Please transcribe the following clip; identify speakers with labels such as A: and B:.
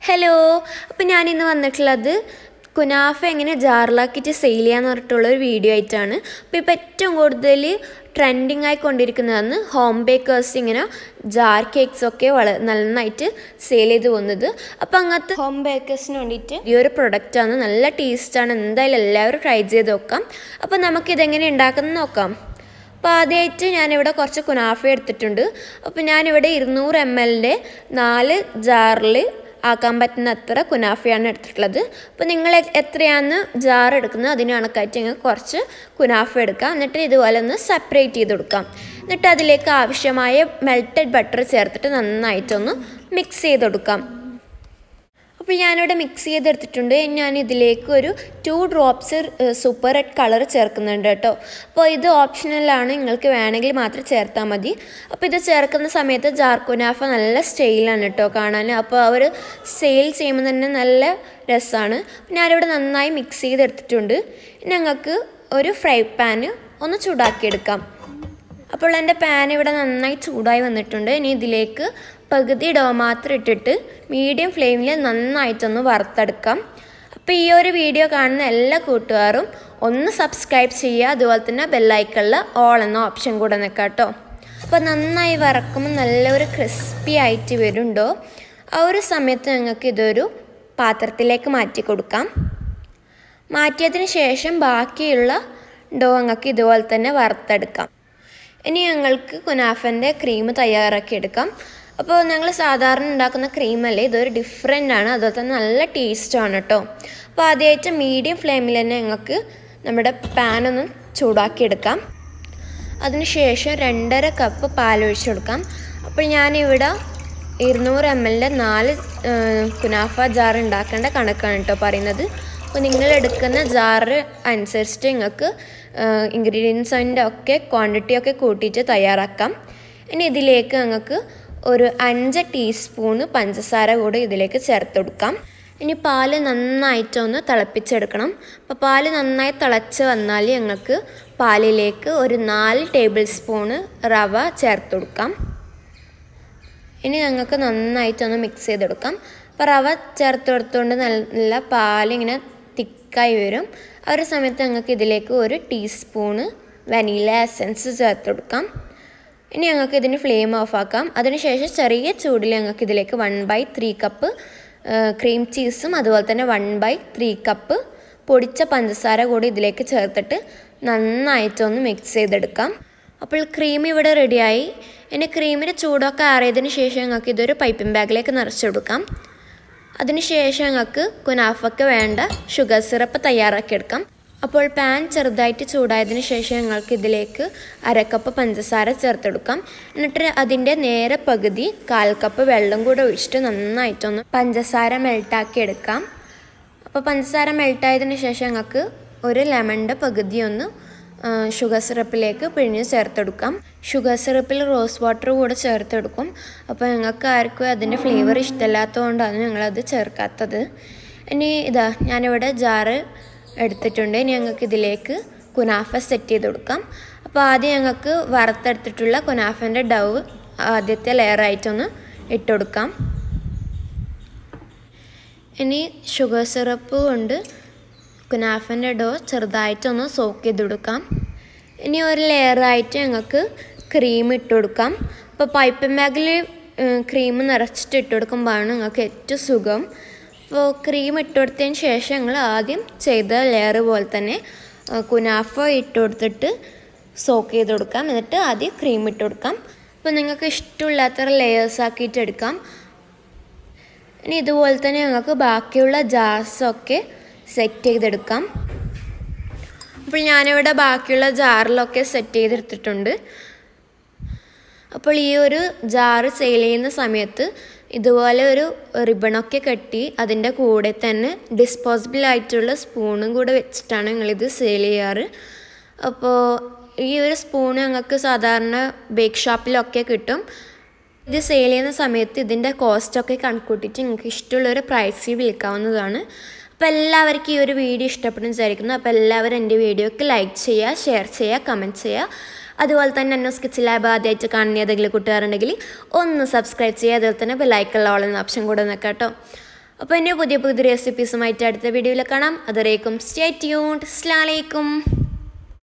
A: hello അപ്പോൾ ഞാനിന്ന് വന്നിട്ടുള്ളത് കുനാഫ എങ്ങനെ ജാറിലാക്കിയിട്ട് സെയിൽ ചെയ്യാന്ന് പറഞ്ഞിട്ടുള്ളൊരു വീഡിയോ ആയിട്ടാണ് അപ്പോൾ ഇപ്പോൾ ഏറ്റവും കൂടുതൽ ട്രെൻഡിങ് ആയിക്കൊണ്ടിരിക്കുന്നതാണ് ഹോം ബേക്കേഴ്സ് ഇങ്ങനെ ജാർ കേക്ക്സ് ഒക്കെ വള നന്നായിട്ട് സെയിൽ ചെയ്ത് പോകുന്നത് അപ്പോൾ അങ്ങനത്തെ ഹോം ബേക്കേഴ്സിന് വേണ്ടിയിട്ട് ഈ ഒരു പ്രൊഡക്റ്റാണ് നല്ല ടേസ്റ്റാണ് എന്തായാലും എല്ലാവരും ട്രൈ ചെയ്ത് നോക്കാം അപ്പോൾ നമുക്കിതെങ്ങനെ ഉണ്ടാക്കുന്നത് നോക്കാം അപ്പോൾ ആദ്യമായിട്ട് ഞാനിവിടെ കുറച്ച് കുനാഫ എടുത്തിട്ടുണ്ട് അപ്പോൾ ഞാനിവിടെ ഇരുന്നൂറ് എം എല്ലിൻ്റെ നാല് ജാറിൽ ആക്കാൻ പറ്റുന്ന അത്ര കുനാഫയാണ് എടുത്തിട്ടുള്ളത് അപ്പോൾ നിങ്ങൾ എ- എത്രയാണ് ജാർ എടുക്കുന്നത് അതിന് കണക്കായിട്ട് നിങ്ങൾ കുറച്ച് കുനാഫ എടുക്കാം എന്നിട്ട് ഇതുപോലെ ഒന്ന് സെപ്പറേറ്റ് ചെയ്ത് കൊടുക്കാം എന്നിട്ട് അതിലേക്ക് ആവശ്യമായ മെൽറ്റഡ് ബട്ടർ ചേർത്തിട്ട് നന്നായിട്ടൊന്ന് മിക്സ് ചെയ്ത് കൊടുക്കാം അപ്പോൾ ഞാനിവിടെ മിക്സ് ചെയ്തെടുത്തിട്ടുണ്ട് ഞാൻ ഇതിലേക്ക് ഒരു two drops super red colour ചേർക്കുന്നുണ്ട് കേട്ടോ അപ്പോൾ ഇത് ഓപ്ഷണലാണ് നിങ്ങൾക്ക് വേണമെങ്കിൽ മാത്രം ചേർത്താൽ മതി അപ്പോൾ ഇത് ചേർക്കുന്ന സമയത്ത് ജാർക്കുനാഫ നല്ല സ്റ്റൈലാണ് കേട്ടോ കാണാൻ അപ്പോൾ അവർ സെയിൽ ചെയ്യുമ്പോൾ തന്നെ നല്ല രസമാണ് ഞാനിവിടെ നന്നായി മിക്സ് ചെയ്തെടുത്തിട്ടുണ്ട് ഞങ്ങൾക്ക് ഒരു ഫ്രൈ പാന് ഒന്ന് ചൂടാക്കിയെടുക്കാം അപ്പോൾ എൻ്റെ പാൻ ഇവിടെ നന്നായി ചൂടായി വന്നിട്ടുണ്ട് ഇനി ഇതിലേക്ക് പകുതി ഡോ മാത്രം ഇട്ടിട്ട് മീഡിയം ഫ്ലെയിമിൽ നന്നായിട്ടൊന്ന് വറുത്തെടുക്കാം അപ്പോൾ ഈ ഒരു വീഡിയോ കാണുന്ന എല്ലാ കൂട്ടുകാരും ഒന്ന് സബ്സ്ക്രൈബ് ചെയ്യുക അതുപോലെ തന്നെ ബെല്ലൈക്കണിൽ ഓൾ എന്ന ഓപ്ഷൻ കൂടെ നിൽക്കാം കേട്ടോ അപ്പോൾ നന്നായി വറക്കുമ്പോൾ നല്ലൊരു ക്രിസ്പി ആയിട്ട് വരുന്നുണ്ടോ ആ ഒരു സമയത്ത് ഞങ്ങൾക്ക് ഇതൊരു പാത്രത്തിലേക്ക് മാറ്റി കൊടുക്കാം മാറ്റിയതിന് ശേഷം ബാക്കിയുള്ള ഡോ ഞങ്ങൾക്ക് ഇതുപോലെ തന്നെ വറുത്തെടുക്കാം ഇനി ഞങ്ങൾക്ക് കുനാഫൻ്റെ ക്രീം തയ്യാറാക്കി എടുക്കാം അപ്പോൾ ഞങ്ങൾ സാധാരണ ഉണ്ടാക്കുന്ന ക്രീമല്ലേ ഇതൊരു ഡിഫറെൻ്റ് ആണ് അതുപോലെ തന്നെ നല്ല ടേസ്റ്റാണ് കേട്ടോ അപ്പോൾ ആദ്യമായിട്ട് മീഡിയം ഫ്ലെയിമിൽ തന്നെ ഞങ്ങൾക്ക് നമ്മുടെ പാനൊന്ന് ചൂടാക്കിയെടുക്കാം അതിനുശേഷം രണ്ടര കപ്പ് പാലൊഴിച്ച് കൊടുക്കാം അപ്പോൾ ഞാനിവിടെ ഇരുന്നൂറ് എം എല്ലിൻ്റെ നാല് ഏഹ്, കുനാഫ ജാർ ഉണ്ടാക്കേണ്ട കണക്കാണ് കേട്ടോ പറയുന്നത് അപ്പോൾ നിങ്ങൾ എടുക്കുന്ന ജാറ് അനുസരിച്ചിട്ട് നിങ്ങൾക്ക് ഇൻഗ്രീഡിയൻസിൻ്റെ ഒക്കെ ക്വാണ്ടിറ്റി ഒക്കെ കൂട്ടിയിട്ട് തയ്യാറാക്കാം ഇനി ഇതിലേക്ക് നിങ്ങൾക്ക് ഒരു അഞ്ച് ടീസ്പൂണ് പഞ്ചസാര കൂടി ഇതിലേക്ക് ചേർത്ത് കൊടുക്കാം ഇനി പാല് നന്നായിട്ടൊന്ന് തിളപ്പിച്ചെടുക്കണം അപ്പോൾ പാല് നന്നായി തിളച്ച് വന്നാൽ ഞങ്ങൾക്ക് പാലിലേക്ക് ഒരു നാല് ടേബിൾ സ്പൂണ് റവ ചേർത്ത് കൊടുക്കാം ഇനി ഞങ്ങൾക്ക് നന്നായിട്ടൊന്ന് മിക്സ് ചെയ്തെടുക്കാം അപ്പോൾ റവ ചേർത്ത് കൊടുത്തുകൊണ്ട് നല്ല പാലിങ്ങനെ തിക്കായി വരും ആ ഒരു സമയത്ത് ഞങ്ങൾക്ക് ഇതിലേക്ക് ഒരു ടീസ്പൂണ് വനീല എസൻസ് ചേർത്ത് കൊടുക്കാം ഇനി ഞങ്ങൾക്ക് ഇതിന് ഫ്ലെയിം ഓഫ് ആക്കാം അതിനുശേഷം ചെറിയ ചൂടിൽ ഞങ്ങൾക്ക് ഇതിലേക്ക് one by three cup cream ചീസും അതുപോലെ തന്നെ വൺ ബൈ ത്രീ കപ്പ് പൊടിച്ച പഞ്ചസാര കൂടി ഇതിലേക്ക് ചേർത്തിട്ട് നന്നായിട്ടൊന്ന് മിക്സ് ചെയ്തെടുക്കാം അപ്പോൾ ക്രീം ഇവിടെ റെഡിയായി ഇനി ക്രീമിൻ്റെ ചൂടൊക്കെ ആറിയതിന് ശേഷം ഞങ്ങൾക്ക് ഇതൊരു പൈപ്പിംഗ് ബാഗിലേക്ക് നിറച്ചെടുക്കാം അതിനുശേഷം ഞങ്ങൾക്ക് കുനാഫക്ക് വേണ്ട ഷുഗർ സിറപ്പ് തയ്യാറാക്കിയെടുക്കാം അപ്പോൾ പാൻ ചെറുതായിട്ട് ചൂടായതിന് ശേഷം ഞങ്ങൾക്ക് ഇതിലേക്ക് അരക്കപ്പ് പഞ്ചസാര ചേർത്തെടുക്കാം എന്നിട്ട് അതിൻ്റെ നേരെ പകുതി കാൽ കപ്പ് വെള്ളം കൂടെ ഒഴിച്ചിട്ട് നന്നായിട്ടൊന്ന് പഞ്ചസാര മെൽട്ടാക്കി എടുക്കാം അപ്പോൾ പഞ്ചസാര മെൽട്ടായതിന് ശേഷം ഞങ്ങൾക്ക് ഒരു ലെമണിൻ്റെ പകുതി ഒന്ന് ഷുഗർ സിറപ്പിലേക്ക് പിഴിഞ്ഞ് ചേർത്തെടുക്കാം ഷുഗർ സിറപ്പിൽ റോസ് വാട്ടർ കൂടെ ചേർത്തെടുക്കും അപ്പോൾ ഞങ്ങൾക്ക് ആർക്കും അതിൻ്റെ ഫ്ലേവർ ഇഷ്ടമല്ലാത്തതുകൊണ്ടാണ് ഞങ്ങളത് ചേർക്കാത്തത് ഇനി ഇതാ ഞാനിവിടെ ജാറ് എടുത്തിട്ടുണ്ട് ഇനി ഞങ്ങൾക്ക് ഇതിലേക്ക് കുനാഫ സെറ്റ് ചെയ്ത് കൊടുക്കാം അപ്പോൾ ആദ്യം ഞങ്ങൾക്ക് വറുത്തെടുത്തിട്ടുള്ള കുനാഫൻ്റെ ഡവ് ആദ്യത്തെ ലെയറായിട്ടൊന്ന് ഇട്ട് കൊടുക്കാം ഇനി ഷുഗർ സിറപ്പ് കൊണ്ട് കുനാഫൻ്റെ ഡോ ചെറുതായിട്ടൊന്ന് സോക്ക് ചെയ്ത് കൊടുക്കാം ഇനി ഒരു ലെയറായിട്ട് ഞങ്ങൾക്ക് ക്രീം ഇട്ട് കൊടുക്കാം അപ്പോൾ പൈപ്പ് ബാഗിൽ ക്രീം നിറച്ചിട്ട് ഇട്ട് കൊടുക്കുമ്പോഴാണ് ഞങ്ങൾക്ക് ഏറ്റവും സുഖം അപ്പോൾ ക്രീം ഇട്ട് കൊടുത്തതിന് ശേഷം ഞങ്ങൾ ആദ്യം ചെയ്ത ലെയർ പോലെ തന്നെ ആ, കുനാഫ ഇട്ട് കൊടുത്തിട്ട് സോക്ക് ചെയ്ത് കൊടുക്കാം എന്നിട്ട് ആദ്യം ക്രീം ഇട്ട് കൊടുക്കാം അപ്പോൾ നിങ്ങൾക്ക് ഇഷ്ടമില്ലാത്ത ലെയേഴ്സ് ആക്കിയിട്ട് എടുക്കാം ഇനി ഇതുപോലെ തന്നെ ഞങ്ങൾക്ക് ബാക്കിയുള്ള ജാർസൊക്കെ സെറ്റ് ചെയ്തെടുക്കാം അപ്പോൾ ഞാനിവിടെ ബാക്കിയുള്ള ജാറിലൊക്കെ സെറ്റ് ചെയ്തെടുത്തിട്ടുണ്ട് അപ്പോൾ ഈ ഒരു ജാറ് സെയിൽ ചെയ്യുന്ന സമയത്ത് ഇതുപോലെ ഒരു റിബണൊക്കെ കെട്ടി അതിൻ്റെ കൂടെ തന്നെ ഡിസ്പോസിബിൾ ആയിട്ടുള്ള സ്പൂണും കൂടെ വെച്ചിട്ടാണ് ഞങ്ങളിത് സെയിൽ ചെയ്യാറ് അപ്പോൾ ഈ ഒരു സ്പൂൺ ഞങ്ങൾക്ക് സാധാരണ ബേക്ക് ഷോപ്പിലൊക്കെ കിട്ടും ഇത് സെയിൽ ചെയ്യുന്ന സമയത്ത് ഇതിൻ്റെ കോസ്റ്റൊക്കെ കണക്കൂട്ടിയിട്ട് നിങ്ങൾക്ക് ഇഷ്ടമുള്ളൊരു പ്രൈസിൽ വിൽക്കാവുന്നതാണ് അപ്പോൾ എല്ലാവർക്കും ഈ ഒരു വീഡിയോ ഇഷ്ടപ്പെടുന്നു വിചാരിക്കുന്നു അപ്പോൾ എല്ലാവരും എൻ്റെ വീഡിയോക്ക് ലൈക്ക് ചെയ്യുക ഷെയർ ചെയ്യുക കമൻറ്റ് ചെയ്യുക അതുപോലെ തന്നെ എന്നെ സ്കിച്ച് ലാബ് ആദ്യമായിട്ട് കാണുന്ന ഏതെങ്കിലും കൂട്ടുകാരുണ്ടെങ്കിൽ ഒന്ന് സബ്സ്ക്രൈബ് ചെയ്യുക അതുപോലെ തന്നെ ബെല്ലൈക്കുള്ള ഓൾ എന്ന ഓപ്ഷൻ കൂടെ നിൽക്കാം കേട്ടോ അപ്പോൾ എൻ്റെ പുതിയ പുതിയ റെസിപ്പീസുമായിട്ട് അടുത്ത വീഡിയോയിൽ കാണാം അതുവരേക്കും സ്റ്റേ ട്യൂൺഡ് അസ്സലാമലൈക്കും